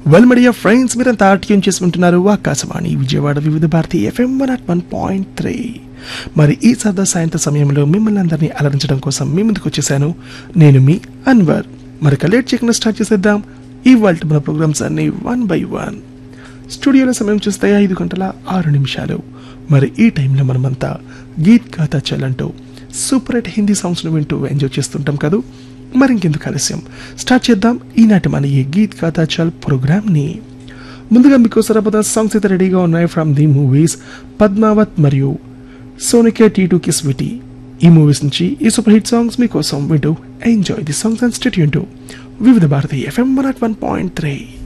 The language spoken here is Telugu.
వెల్ మీడియా ఫ్రెండ్స్ మీరంతా ట్యూన్ చేసి ఉంటున్నారు Akashvani Vijayawada Vividh Bharati FM one at one point three మరి ఈ సరదా సాయంత్రం సమయంలో మిమ్మల్ని అందరినీ అలరించడం కోసం మీ ముందుకు వచ్చేసాను నేను మీ అన్వర్ మరి లేట్ చేయకుండా స్టార్ట్ చేసేద్దాం ఇవాళ మన ప్రోగ్రామ్స్ అన్ని వన్ బై వన్ స్టూడియోలో సమయం చూస్తే ఐదు గంటల ఆరు నిమిషాలు మరి ఈ టైంలో మనమంతా గీత్ గాథా చలంటూ సూపర్ హిట్ హిందీ సాంగ్స్ను వింటూ ఎంజాయ్ చేస్తుంటాం కదా మరి ఇంకెందుకు ఆలస్యం స్టార్ట్ చేద్దాం ఈనాటి మన ఈ గీత్ గాథా చల్ ప్రోగ్రామ్ని ముందుగా మీకు సరపద సాంగ్స్ అయితే రెడీగా ఉన్నాయి ఫ్రమ్ ది మూవీస్ పద్మావత్ మరియు సోనికే టీ టూ కిస్ విటి ఈ మూవీస్ నుంచి ఈ సూపర్ హిట్ సాంగ్స్ మీకోసం వింటూ enjoy the songs and stay Vividh Bharati FM one at one point three